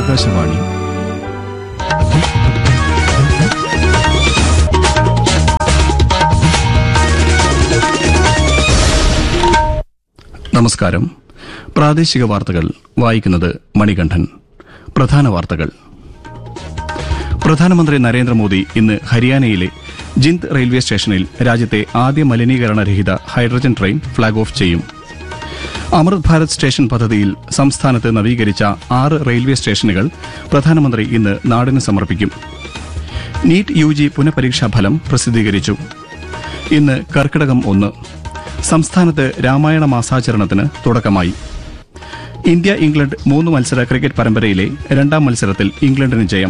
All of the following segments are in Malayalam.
ആകാശവാണി നമസ്കാരം പ്രാദേശിക വാർത്തകൾ വായിക്കുന്നത് മണികണ്ഠൻ പ്രധാന വാർത്തകൾ പ്രധാനമന്ത്രി നരേന്ദ്രമോദി ഇന്ന് ഹരിയാനയിലെ ജിന്ദ് റെയിൽവേ സ്റ്റേഷനിൽ രാജ്യത്തെ ആദ്യ മലിനീകരണരഹിത ഹൈഡ്രജൻ ട്രെയിൻ ഫ്ളാഗ് ഓഫ് ചെയ്യും അമൃത് ഭാരത് സ്റ്റേഷൻ പദ്ധതിയിൽ സംസ്ഥാനത്ത് നവീകരിച്ച ആറ് റെയിൽവേ സ്റ്റേഷനുകൾ പ്രധാനമന്ത്രി ഇന്ന് നാടിന് സമർപ്പിക്കും നീറ്റ് യു ജി പുനഃപരീക്ഷാ ഫലം പ്രസിദ്ധീകരിച്ചു ഇന്ന് കർക്കിടകം ഒന്ന് സംസ്ഥാനത്ത് രാമായണ മാസാചരണത്തിന് തുടക്കമായി ഇന്ത്യ ഇംഗ്ലണ്ട് മൂന്ന് മത്സര ക്രിക്കറ്റ് പരമ്പരയിലെ രണ്ടാം മത്സരത്തിൽ ഇംഗ്ലണ്ടിന് ജയം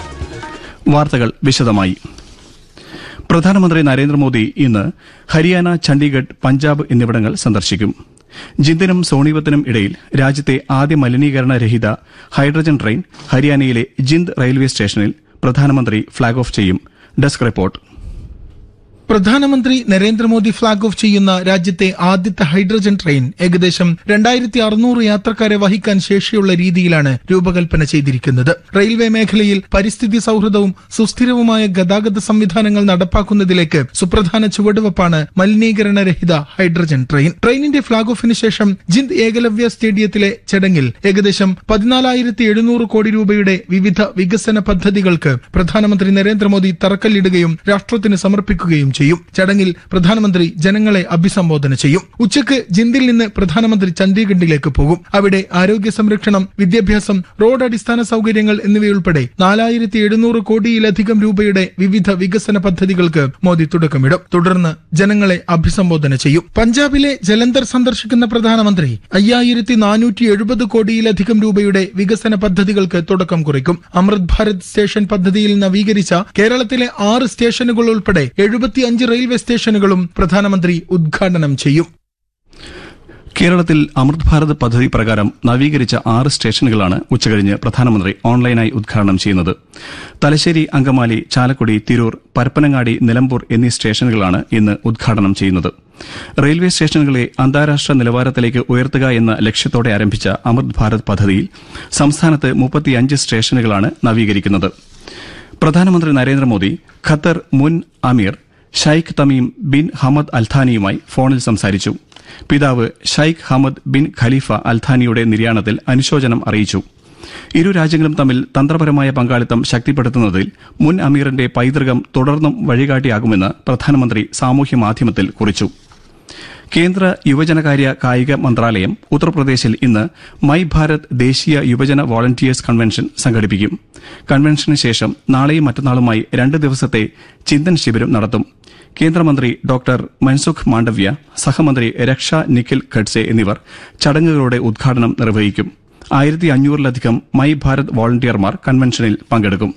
വാർത്തകൾ വിശദമായി പ്രധാനമന്ത്രി നരേന്ദ്രമോദി ഇന്ന് ഹരിയാന ചണ്ഡീഗഡ് പഞ്ചാബ് എന്നിവിടങ്ങൾ സന്ദർശിക്കും ജിന്ദിനും സോണിപത്തിനും ഇടയിൽ രാജ്യത്തെ ആദ്യ മലിനീകരണ രഹിത ഹൈഡ്രജൻ ട്രെയിൻ ഹരിയാനയിലെ ജിന്ദ് റെയിൽവേ സ്റ്റേഷനിൽ പ്രധാനമന്ത്രി ഫ്ളാഗ് ഓഫ് ചെയ്യും ഡെസ്ക് റിപ്പോർട്ട് പ്രധാനമന്ത്രി നരേന്ദ്രമോദി ഫ്ളാഗ് ഓഫ് ചെയ്യുന്ന രാജ്യത്തെ ആദ്യത്തെ ഹൈഡ്രജൻ ട്രെയിൻ ഏകദേശം രണ്ടായിരത്തി അറുന്നൂറ് യാത്രക്കാരെ വഹിക്കാൻ ശേഷിയുള്ള രീതിയിലാണ് രൂപകൽപ്പന ചെയ്തിരിക്കുന്നത് റെയിൽവേ മേഖലയിൽ പരിസ്ഥിതി സൌഹൃദവും സുസ്ഥിരവുമായ ഗതാഗത സംവിധാനങ്ങൾ നടപ്പാക്കുന്നതിലേക്ക് സുപ്രധാന ചുവടുവെപ്പാണ് മലിനീകരണരഹിത ഹൈഡ്രജൻ ട്രെയിൻ ട്രെയിനിന്റെ ഫ്ളാഗ് ഓഫിന് ശേഷം ജിന്ദ് ഏകലവ്യ സ്റ്റേഡിയത്തിലെ ചടങ്ങിൽ ഏകദേശം പതിനാലായിരത്തി എഴുന്നൂറ് കോടി രൂപയുടെ വിവിധ വികസന പദ്ധതികൾക്ക് പ്രധാനമന്ത്രി നരേന്ദ്രമോദി തറക്കല്ലിടുകയും രാഷ്ട്രത്തിന് സമർപ്പിക്കുകയും ചെയ്യും ചടങ്ങിൽ പ്രധാനമന്ത്രി ജനങ്ങളെ അഭിസംബോധന ചെയ്യും ഉച്ചയ്ക്ക് ജിന്ദിൽ നിന്ന് പ്രധാനമന്ത്രി ചണ്ഡീഗഡിലേക്ക് പോകും അവിടെ ആരോഗ്യ സംരക്ഷണം വിദ്യാഭ്യാസം റോഡ് അടിസ്ഥാന സൌകര്യങ്ങൾ എന്നിവയുൾപ്പെടെ നാലായിരത്തി എഴുന്നൂറ് കോടിയിലധികം രൂപയുടെ വിവിധ വികസന പദ്ധതികൾക്ക് മോദി തുടക്കമിടും തുടർന്ന് ജനങ്ങളെ അഭിസംബോധന ചെയ്യും പഞ്ചാബിലെ ജലന്ധർ സന്ദർശിക്കുന്ന പ്രധാനമന്ത്രി അയ്യായിരത്തി നാനൂറ്റി എഴുപത് കോടിയിലധികം രൂപയുടെ വികസന പദ്ധതികൾക്ക് തുടക്കം കുറിക്കും അമൃത് ഭാരത് സ്റ്റേഷൻ പദ്ധതിയിൽ നവീകരിച്ച കേരളത്തിലെ ആറ് സ്റ്റേഷനുകൾ ഉൾപ്പെടെ എഴുപത്തിയഞ്ച് റെയിൽവേ സ്റ്റേഷനുകളും പ്രധാനമന്ത്രി ഉദ്ഘാടനം ചെയ്യും കേരളത്തിൽ അമൃത് ഭാരത് പദ്ധതി പ്രകാരം നവീകരിച്ച ആറ് സ്റ്റേഷനുകളാണ് ഉച്ചകഴിഞ്ഞ് പ്രധാനമന്ത്രി ഓൺലൈനായി ഉദ്ഘാടനം ചെയ്യുന്നത് തലശ്ശേരി അങ്കമാലി ചാലക്കുടി തിരൂർ പരപ്പനങ്ങാടി നിലമ്പൂർ എന്നീ സ്റ്റേഷനുകളാണ് ഇന്ന് ഉദ്ഘാടനം ചെയ്യുന്നത് റെയിൽവേ സ്റ്റേഷനുകളെ അന്താരാഷ്ട്ര നിലവാരത്തിലേക്ക് ഉയർത്തുക എന്ന ലക്ഷ്യത്തോടെ ആരംഭിച്ച അമൃത് ഭാരത് പദ്ധതിയിൽ സംസ്ഥാനത്ത് മുപ്പത്തിയഞ്ച് സ്റ്റേഷനുകളാണ് നവീകരിക്കുന്നത് പ്രധാനമന്ത്രി നരേന്ദ്രമോദി ഖത്തർ മുൻ അമീർ ഷൈഖ് തമീം ബിൻ ഹമദ് അൽഥാനിയുമായി ഫോണിൽ സംസാരിച്ചു പിതാവ് ഷൈഖ് ഹമദ് ബിൻ ഖലീഫ അൽഥാനിയുടെ നിര്യാണത്തിൽ അനുശോചനം അറിയിച്ചു ഇരു രാജ്യങ്ങളും തമ്മിൽ തന്ത്രപരമായ പങ്കാളിത്തം ശക്തിപ്പെടുത്തുന്നതിൽ മുൻ അമീറിന്റെ പൈതൃകം തുടർന്നും വഴികാട്ടിയാകുമെന്ന് പ്രധാനമന്ത്രി സാമൂഹ്യ മാധ്യമത്തിൽ കുറിച്ചു കേന്ദ്ര യുവജനകാര്യ കായിക മന്ത്രാലയം ഉത്തർപ്രദേശിൽ ഇന്ന് മൈ ഭാരത് ദേശീയ യുവജന വോളണ്ടിയേഴ്സ് കൺവെൻഷൻ സംഘടിപ്പിക്കും കൺവെൻഷന് ശേഷം നാളെയും മറ്റന്നാളുമായി രണ്ട് ദിവസത്തെ ചിന്തൻ ശിബിരം നടത്തും കേന്ദ്രമന്ത്രി ഡോക്ടർ മൻസുഖ് മാണ്ഡവ്യ സഹമന്ത്രി രക്ഷ നിഖിൽ ഖഡ്സെ എന്നിവർ ചടങ്ങുകളുടെ ഉദ്ഘാടനം നിർവഹിക്കും ആയിരത്തി അഞ്ഞൂറിലധികം മൈ ഭാരത് വോളണ്ടിയർമാർ കൺവെൻഷനിൽ പങ്കെടുക്കും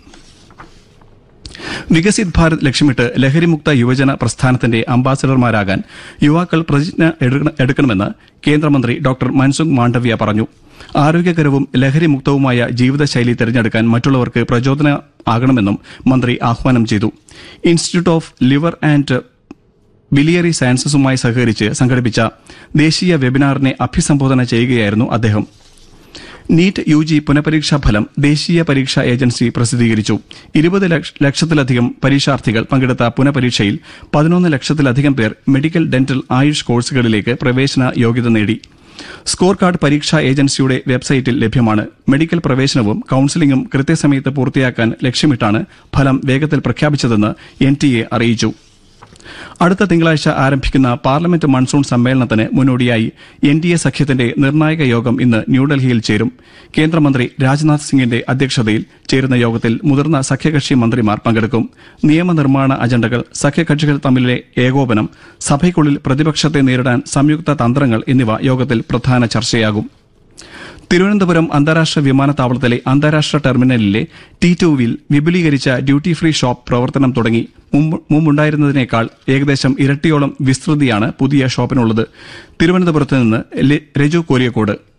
വികസിത് ഭാരത് ലക്ഷ്യമിട്ട് ലഹരിമുക്ത യുവജന പ്രസ്ഥാനത്തിന്റെ അംബാസഡർമാരാകാൻ യുവാക്കൾ പ്രതിജ്ഞ എടുക്കണ- എടുക്കണമെന്ന് കേന്ദ്രമന്ത്രി ഡോക്ടർ മൻസുഖ് മാണ്ഡവ്യ പറഞ്ഞു ആരോഗ്യകരവും ലഹരിമുക്തവുമായ ജീവിതശൈലി തിരഞ്ഞെടുക്കാൻ മറ്റുള്ളവർക്ക് പ്രചോദന ആകണമെന്നും മന്ത്രി ആഹ്വാനം ചെയ്തു institute of liver and biliary സയൻസസുമായി സഹകരിച്ച് സംഘടിപ്പിച്ച ദേശീയ വെബിനാറിനെ അഭിസംബോധന ചെയ്യുകയായിരുന്നു അദ്ദേഹം നീറ്റ് യു ജി പുനഃപരീക്ഷാ ഫലം ദേശീയ പരീക്ഷാ ഏജൻസി പ്രസിദ്ധീകരിച്ചു ഇരുപത് ലക്ഷത്തിലധികം പരീക്ഷാർത്ഥികൾ പങ്കെടുത്ത പുനഃപരീക്ഷയിൽ പതിനൊന്ന് ലക്ഷത്തിലധികം പേർ മെഡിക്കൽ ഡെന്റൽ ആയുഷ് കോഴ്സുകളിലേക്ക് പ്രവേശന യോഗ്യത നേടി സ്കോർ കാർഡ് പരീക്ഷാ ഏജൻസിയുടെ വെബ്സൈറ്റിൽ ലഭ്യമാണ് മെഡിക്കൽ പ്രവേശനവും കൌൺസിലിംഗും കൃത്യസമയത്ത് പൂർത്തിയാക്കാൻ ലക്ഷ്യമിട്ടാണ് ഫലം വേഗത്തിൽ പ്രഖ്യാപിച്ചതെന്ന് എൻ അറിയിച്ചു അടുത്ത തിങ്കളാഴ്ച ആരംഭിക്കുന്ന പാർലമെന്റ് മൺസൂൺ സമ്മേളനത്തിന് മുന്നോടിയായി എൻ ഡി എ സഖ്യത്തിന്റെ നിർണായക യോഗം ഇന്ന് ന്യൂഡൽഹിയിൽ ചേരും കേന്ദ്രമന്ത്രി രാജ്നാഥ് സിംഗിന്റെ അധ്യക്ഷതയിൽ ചേരുന്ന യോഗത്തിൽ മുതിർന്ന സഖ്യകക്ഷി മന്ത്രിമാർ പങ്കെടുക്കും നിയമനിർമ്മാണ അജണ്ടകൾ സഖ്യകക്ഷികൾ തമ്മിലെ ഏകോപനം സഭയ്ക്കുള്ളിൽ പ്രതിപക്ഷത്തെ നേരിടാൻ സംയുക്ത തന്ത്രങ്ങൾ എന്നിവ യോഗത്തിൽ പ്രധാന ചർച്ചയാകും തിരുവനന്തപുരം അന്താരാഷ്ട്ര വിമാനത്താവളത്തിലെ അന്താരാഷ്ട്ര ടെർമിനലിലെ ടി ടുവിൽ വിപുലീകരിച്ച ഡ്യൂട്ടി ഫ്രീ ഷോപ്പ് പ്രവർത്തനം തുടങ്ങി മുമ്പ്- മുമ്പുണ്ടായിരുന്നതിനേക്കാൾ ഏകദേശം ഇരട്ടിയോളം വിസ്തൃതിയാണ് പുതിയ ഷോപ്പിനുള്ളത് തിരുവനന്തപുരത്ത് നിന്ന് ലെ- രജു കോലിയക്കോട്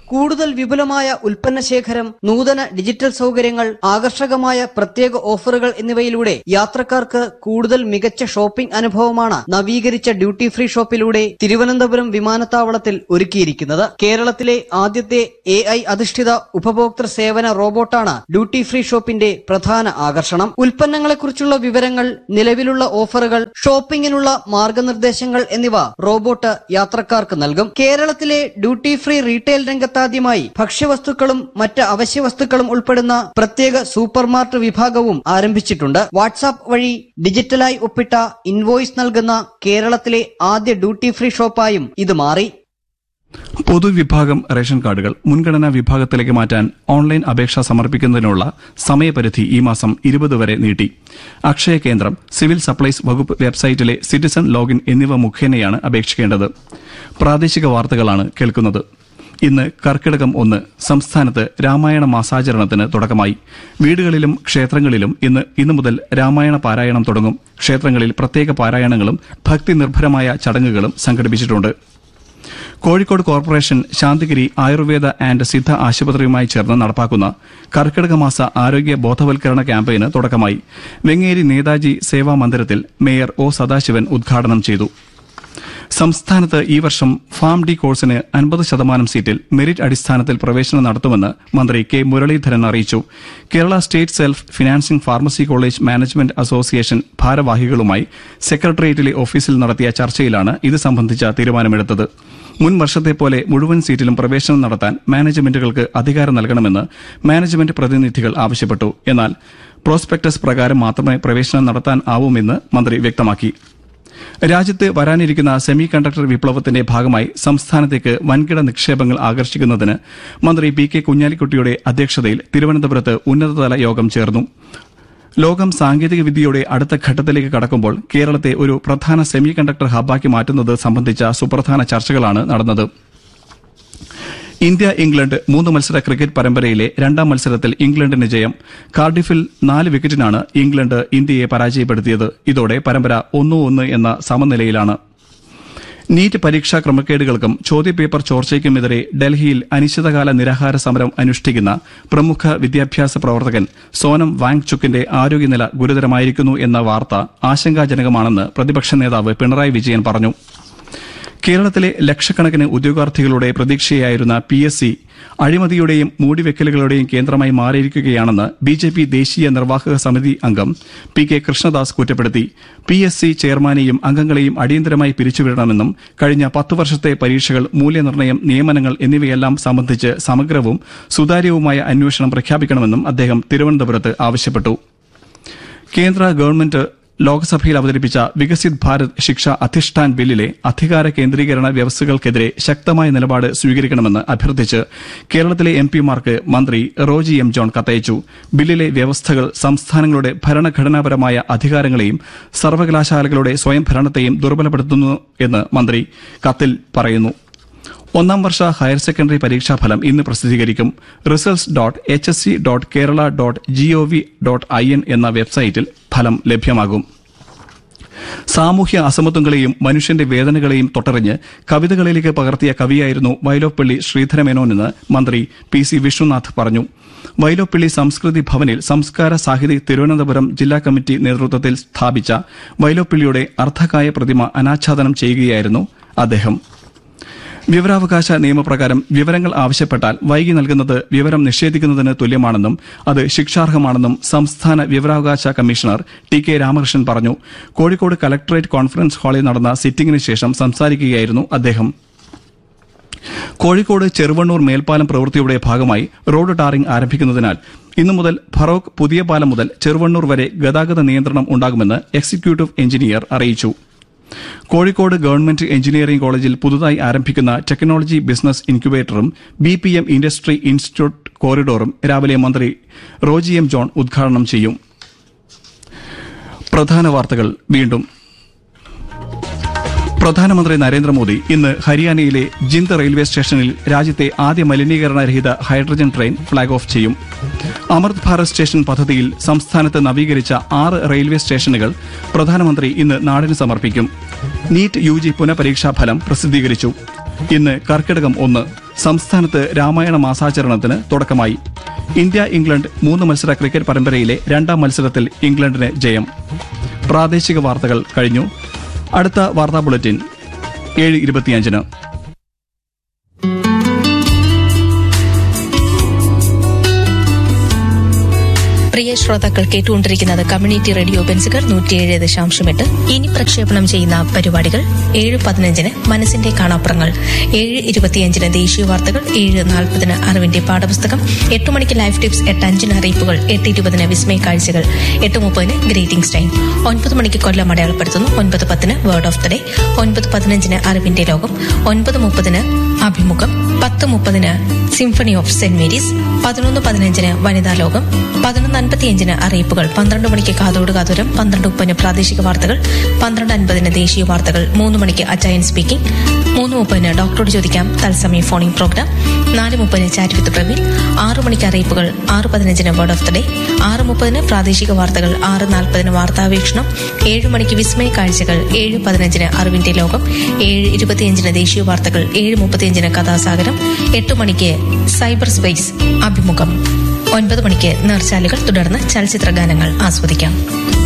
കൂടുതൽ വിപുലമായ ഉൽപ്പന്ന ശേഖരം നൂതന ഡിജിറ്റൽ സൗകര്യങ്ങൾ ആകർഷകമായ പ്രത്യേക ഓഫറുകൾ എന്നിവയിലൂടെ യാത്രക്കാർക്ക് കൂടുതൽ മികച്ച ഷോപ്പിംഗ് അനുഭവമാണ് നവീകരിച്ച ഡ്യൂട്ടി ഫ്രീ ഷോപ്പിലൂടെ തിരുവനന്തപുരം വിമാനത്താവളത്തിൽ ഒരുക്കിയിരിക്കുന്നത് കേരളത്തിലെ ആദ്യത്തെ എ ഐ അധിഷ്ഠിത ഉപഭോക്തൃ സേവന റോബോട്ടാണ് ഡ്യൂട്ടി ഫ്രീ ഷോപ്പിന്റെ പ്രധാന ആകർഷണം ഉൽപ്പന്നങ്ങളെക്കുറിച്ചുള്ള വിവരങ്ങൾ നിലവിലുള്ള ഓഫറുകൾ ഷോപ്പിംഗിനുള്ള മാർഗനിർദ്ദേശങ്ങൾ എന്നിവ റോബോട്ട് യാത്രക്കാർക്ക് നൽകും കേരളത്തിലെ ഡ്യൂട്ടി ഫ്രീ റീറ്റെയിൽ രംഗത്താദ്യമായി ഭക്ഷ്യവസ്തുക്കളും മറ്റ് അവശ്യ വസ്തുക്കളും ഉൾപ്പെടുന്ന പ്രത്യേക സൂപ്പർമാർട്ട് വിഭാഗവും ആരംഭിച്ചിട്ടുണ്ട് വാട്സാപ്പ് വഴി ഡിജിറ്റലായി ഒപ്പിട്ട ഇൻവോയ്സ് നൽകുന്ന കേരളത്തിലെ ആദ്യ ഡ്യൂട്ടി ഫ്രീ ഷോപ്പായും ഇത് മാറി പൊതുവിഭാഗം റേഷൻ കാർഡുകൾ മുൻഗണനാ വിഭാഗത്തിലേക്ക് മാറ്റാൻ ഓൺലൈൻ അപേക്ഷ സമർപ്പിക്കുന്നതിനുള്ള സമയപരിധി ഈ മാസം ഇരുപത് വരെ നീട്ടി അക്ഷയ കേന്ദ്രം സിവിൽ സപ്ലൈസ് വകുപ്പ് വെബ്സൈറ്റിലെ സിറ്റിസൺ ലോഗിൻ എന്നിവ മുഖേനയാണ് അപേക്ഷിക്കേണ്ടത് പ്രാദേശിക വാർത്തകളാണ് കേൾക്കുന്നത് ഇന്ന് കർക്കിടകം ഒന്ന് സംസ്ഥാനത്ത് രാമായണ മാസാചരണത്തിന് തുടക്കമായി വീടുകളിലും ക്ഷേത്രങ്ങളിലും ഇന്ന് ഇന്നു മുതൽ രാമായണ പാരായണം തുടങ്ങും ക്ഷേത്രങ്ങളിൽ പ്രത്യേക പാരായണങ്ങളും ഭക്തി നിർഭരമായ ചടങ്ങുകളും സംഘടിപ്പിച്ചിട്ടുണ്ട് കോഴിക്കോട് കോർപ്പറേഷൻ ശാന്തിഗിരി ആയുർവേദ ആൻഡ് സിദ്ധ ആശുപത്രിയുമായി ചേർന്ന് നടപ്പാക്കുന്ന കർക്കിടക മാസ ആരോഗ്യ ബോധവൽക്കരണ ക്യാമ്പയിന് തുടക്കമായി വെങ്ങേരി നേതാജി സേവാ മന്ദിരത്തിൽ മേയർ ഒ സദാശിവൻ ഉദ്ഘാടനം ചെയ്തു സംസ്ഥാനത്ത് ഈ വർഷം ഫാം ഡി കോഴ്സിന് അൻപത് ശതമാനം സീറ്റിൽ മെറിറ്റ് അടിസ്ഥാനത്തിൽ പ്രവേശനം നടത്തുമെന്ന് മന്ത്രി കെ മുരളീധരൻ അറിയിച്ചു Kerala state self financing pharmacy college management association ഭാരവാഹികളുമായി സെക്രട്ടേറിയറ്റിലെ ഓഫീസിൽ നടത്തിയ ചർച്ചയിലാണ് ഇത് സംബന്ധിച്ച തീരുമാനമെടുത്തത് മുൻ വർഷത്തെ പോലെ മുഴുവൻ സീറ്റിലും പ്രവേശനം നടത്താൻ മാനേജ്മെന്റുകൾക്ക് അധികാരം നൽകണമെന്ന് മാനേജ്മെന്റ് പ്രതിനിധികൾ ആവശ്യപ്പെട്ടു എന്നാൽ പ്രോസ്പെക്ടസ് പ്രകാരം മാത്രമേ പ്രവേശനം നടത്താൻ ആവൂമെന്ന് മന്ത്രി വ്യക്തമാക്കി രാജ്യത്ത് വരാനിരിക്കുന്ന സെമി കണ്ടക്ടർ വിപ്ലവത്തിന്റെ ഭാഗമായി സംസ്ഥാനത്തേക്ക് വൻകിട നിക്ഷേപങ്ങൾ ആകർഷിക്കുന്നതിന് മന്ത്രി പി കെ കുഞ്ഞാലിക്കുട്ടിയുടെ അധ്യക്ഷതയിൽ തിരുവനന്തപുരത്ത് ഉന്നതതല യോഗം ചേർന്നു ലോകം സാങ്കേതിക വിദ്യയുടെ അടുത്ത ഘട്ടത്തിലേക്ക് കടക്കുമ്പോൾ കേരളത്തെ ഒരു പ്രധാന സെമി കണ്ടക്ടർ ഹബ്ബാക്കി മാറ്റുന്നത് സംബന്ധിച്ച സുപ്രധാന ചർച്ചകളാണ് നടന്നത് ഇന്ത്യ ഇംഗ്ലണ്ട് മൂന്ന് മത്സര ക്രിക്കറ്റ് പരമ്പരയിലെ രണ്ടാം മത്സരത്തിൽ ഇംഗ്ലണ്ടിന് ജയം കാർഡിഫിൽ നാല് വിക്കറ്റിനാണ് ഇംഗ്ലണ്ട് ഇന്ത്യയെ പരാജയപ്പെടുത്തിയത് ഇതോടെ പരമ്പര ഒന്നു ഒന്ന് എന്ന സമനിലയിലാണ് നീറ്റ് പരീക്ഷാ ക്രമക്കേടുകൾക്കും ചോദ്യപേപ്പർ ചോർച്ചയ്ക്കുമെതിരെ ഡൽഹിയിൽ അനിശ്ചിതകാല നിരാഹാര സമരം അനുഷ്ഠിക്കുന്ന പ്രമുഖ വിദ്യാഭ്യാസ പ്രവർത്തകൻ സോനം വാങ്ചുക്കിന്റെ ആരോഗ്യനില ഗുരുതരമായിരിക്കുന്നു എന്ന വാർത്ത ആശങ്കാജനകമാണെന്ന് പ്രതിപക്ഷ നേതാവ് പിണറായി വിജയൻ പറഞ്ഞു കേരളത്തിലെ ലക്ഷക്കണക്കിന് ഉദ്യോഗാർത്ഥികളുടെ പ്രതീക്ഷയായിരുന്ന പി എസ് സി അഴിമതിയുടെയും മൂടിവെക്കലുകളുടെയും കേന്ദ്രമായി മാറിയിരിക്കുകയാണെന്ന് ബി ജെ പി ദേശീയ നിർവാഹക സമിതി അംഗം പി കെ കൃഷ്ണദാസ് കുറ്റപ്പെടുത്തി പി എസ് സി ചെയർമാനെയും അംഗങ്ങളെയും അടിയന്തരമായി പിരിച്ചുവിടണമെന്നും കഴിഞ്ഞ പത്ത് വർഷത്തെ പരീക്ഷകൾ മൂല്യനിർണ്ണയം നിയമനങ്ങൾ എന്നിവയെല്ലാം സംബന്ധിച്ച് സമഗ്രവും സുതാര്യവുമായ അന്വേഷണം പ്രഖ്യാപിക്കണമെന്നും അദ്ദേഹം തിരുവനന്തപുരത്ത് ആവശ്യപ്പെട്ടു കേന്ദ്ര ഗവൺമെന്റ് ലോക്സഭയിൽ അവതരിപ്പിച്ച വികസിത് ഭാരത് ശിക്ഷ അധിഷ്ഠാൻ ബില്ലിലെ അധികാര കേന്ദ്രീകരണ വ്യവസ്ഥകൾക്കെതിരെ ശക്തമായ നിലപാട് സ്വീകരിക്കണമെന്ന് അഭ്യർത്ഥിച്ച് കേരളത്തിലെ എം പിമാർക്ക് മന്ത്രി റോജി എം ജോൺ കത്തയച്ചു ബില്ലിലെ വ്യവസ്ഥകൾ സംസ്ഥാനങ്ങളുടെ ഭരണഘടനാപരമായ അധികാരങ്ങളെയും സർവകലാശാലകളുടെ സ്വയംഭരണത്തെയും ദുർബലപ്പെടുത്തുന്നു എന്ന് മന്ത്രി കത്തിൽ പറയുന്നു ഒന്നാം വർഷ ഹയർ സെക്കൻഡറി പരീക്ഷാഫലം ഇന്ന് പ്രസിദ്ധീകരിക്കും results dot H S C dot Kerala dot gov dot I N എന്ന വെബ്സൈറ്റിൽ ഫലം ലഭ്യമാകും സാമൂഹ്യ അസമത്വങ്ങളെയും മനുഷ്യന്റെ വേദനകളെയും തൊട്ടറിഞ്ഞ് കവിതകളിലേക്ക് പകർത്തിയ കവിയായിരുന്നു വൈലോപ്പള്ളി ശ്രീധരമേനോനെന്ന് മന്ത്രി പി സി വിഷ്ണുനാഥ് പറഞ്ഞു വൈലോപ്പള്ളി സംസ്കൃതി ഭവനിൽ സംസ്കാര സാഹിതി തിരുവനന്തപുരം ജില്ലാ കമ്മിറ്റി നേതൃത്വത്തിൽ സ്ഥാപിച്ച വൈലോപ്പള്ളിയുടെ അർദ്ധകായ പ്രതിമ അനാച്ഛാദനം ചെയ്യുകയായിരുന്നു അദ്ദേഹം വിവരാവകാശ നിയമപ്രകാരം വിവരങ്ങൾ ആവശ്യപ്പെട്ടാൽ വൈകി നൽകുന്നത് വിവരം നിഷേധിക്കുന്നതിന് തുല്യമാണെന്നും അത് ശിക്ഷാർഹമാണെന്നും സംസ്ഥാന വിവരാവകാശ കമ്മീഷണർ ടി കെ രാമകൃഷ്ണൻ പറഞ്ഞു കോഴിക്കോട് കലക്ടറേറ്റ് കോൺഫറൻസ് ഹാളിൽ നടന്ന സിറ്റിംഗിന് ശേഷം സംസാരിക്കുകയായിരുന്നു അദ്ദേഹം കോഴിക്കോട് ചെറുവണ്ണൂർ മേൽപ്പാലം പ്രവൃത്തിയുടെ ഭാഗമായി റോഡ് ടാറിംഗ് ആരംഭിക്കുന്നതിനാൽ ഇന്നു മുതൽ ഫറോക്ക് പുതിയ പാലം മുതൽ ചെറുവണ്ണൂർ വരെ ഗതാഗത നിയന്ത്രണം ഉണ്ടാകുമെന്ന് എക്സിക്യൂട്ടീവ് എഞ്ചിനീയർ അറിയിച്ചു കോഴിക്കോട് ഗവൺമെന്റ് എഞ്ചിനീയറിംഗ് കോളേജിൽ പുതുതായി ആരംഭിക്കുന്ന ടെക്നോളജി ബിസിനസ് ഇൻക്യുബേറ്ററും B P M industry institute കോറിഡോറും രാവിലെ മന്ത്രി റോജി എം ജോൺ ഉദ്ഘാടനം ചെയ്യും പ്രധാന വാർത്തകൾ വീണ്ടും പ്രധാനമന്ത്രി നരേന്ദ്രമോദി ഇന്ന് ഹരിയാനയിലെ ജിന്ദ് റെയിൽവേ സ്റ്റേഷനിൽ രാജ്യത്തെ ആദ്യ മലിനീകരണരഹിത ഹൈഡ്രജൻ ട്രെയിൻ ഫ്ളാഗ് ഓഫ് ചെയ്യും അമൃത് ഭാരത് സ്റ്റേഷൻ പദ്ധതിയിൽ സംസ്ഥാനത്ത് നവീകരിച്ച ആറ് റെയിൽവേ സ്റ്റേഷനുകൾ പ്രധാനമന്ത്രി ഇന്ന് നാടിന് സമർപ്പിക്കും നീറ്റ് യു ജി പുനഃപരീക്ഷാ ഫലം പ്രസിദ്ധീകരിച്ചു ഇന്ന് കർക്കിടകം ഒന്ന് സംസ്ഥാനത്ത് രാമായണ മാസാചരണത്തിന് തുടക്കമായി ഇന്ത്യ ഇംഗ്ലണ്ട് മൂന്ന് മത്സര ക്രിക്കറ്റ് പരമ്പരയിലെ രണ്ടാം മത്സരത്തിൽ ഇംഗ്ലണ്ടിന് ജയം പ്രാദേശിക വാർത്തകൾ കഴിഞ്ഞു അടുത്ത വാർത്താ ബുള്ളറ്റിൻ ഏഴ് ഇരുപത്തിയഞ്ചിന് പ്രിയ ശ്രോതാക്കൾ കേട്ടുകൊണ്ടിരിക്കുന്നത് കമ്മ്യൂണിറ്റി റേഡിയോ ബെൻസുകൾ നൂറ്റിയേഴ് ദശാംശം എട്ട് ഇനി പ്രക്ഷേപണം ചെയ്യുന്ന പരിപാടികൾ ഏഴ് പതിനഞ്ചിന് മനസ്സിന്റെ കാണാപ്പുറങ്ങൾ ഏഴ് ഇരുപത്തിയഞ്ചിന് ദേശീയ വാർത്തകൾ ഏഴ് നാൽപ്പതിന് അറിവിന്റെ പാഠപുസ്തകം എട്ട് മണിക്ക് ലൈഫ് ടിപ്സ് എട്ട് അഞ്ചിന് അറിയിപ്പുകൾ എട്ട് ഇരുപതിന് വിസ്മയ കാഴ്ചകൾ എട്ട് മുപ്പതിന് ഗ്രേറ്റിംഗ്സ് ടൈം ഒൻപത് മണിക്ക് കൊല്ലം അടയാളപ്പെടുത്തുന്നു ഒൻപത് പത്തിന് വേർഡ് ഓഫ് ദ ഡേ ഒൻപത് പതിനഞ്ചിന് അറിവിന്റെ ലോകം ഒൻപത് മുപ്പതിന് അഭിമുഖം പത്ത് മുപ്പതിന് സിംഫണി ഓഫ് സെന്റ് മേരീസ് പതിനൊന്ന് പതിനഞ്ചിന് വനിതാ ലോകം പതിനൊന്ന് അൻപത്തിയഞ്ചിന് അറിയിപ്പുകൾ പന്ത്രണ്ട് മണിക്ക് കാതോട് കാതോരം പന്ത്രണ്ട് മുപ്പതിന് പ്രാദേശിക വാർത്തകൾ പന്ത്രണ്ട് അൻപതിന് ദേശീയ വാർത്തകൾ മൂന്ന് മണിക്ക് അച്ചായൻ സ്പീക്കിംഗ് മൂന്ന് മുപ്പതിന് ഡോക്ടറോട് ചോദിക്കാം തത്സമയ ഫോണിംഗ് പ്രോഗ്രാം നാല് മുപ്പതിന് ചാറ്റ് വിത്ത് പ്രവീൺ ആറ് മണിക്ക് അറിയിപ്പുകൾ ആറ് പതിനഞ്ചിന് വേർഡ് ഓഫ് ദ ഡേ ആറ് മുപ്പതിന് പ്രാദേശിക വാർത്തകൾ ആറ് നാൽപ്പതിന് വാർത്താവീക്ഷണം ഏഴ് മണിക്ക് വിസ്മയ കാഴ്ചകൾ ഏഴ് പതിനഞ്ചിന് അറിവിന്റെ ലോകം ഏഴ് ഇരുപത്തിയഞ്ചിന് ദേശീയ വാർത്തകൾ ഏഴ് മുപ്പത്തിയഞ്ചിന് കഥാസാഗരം എട്ട് മണിക്ക് സൈബർ സ്പേസ് അഭിമുഖം ഒൻപത് മണിക്ക് നേർച്ചാലുകൾ തുടർന്ന് ചലച്ചിത്ര ഗാനങ്ങൾ ആസ്വദിക്കാം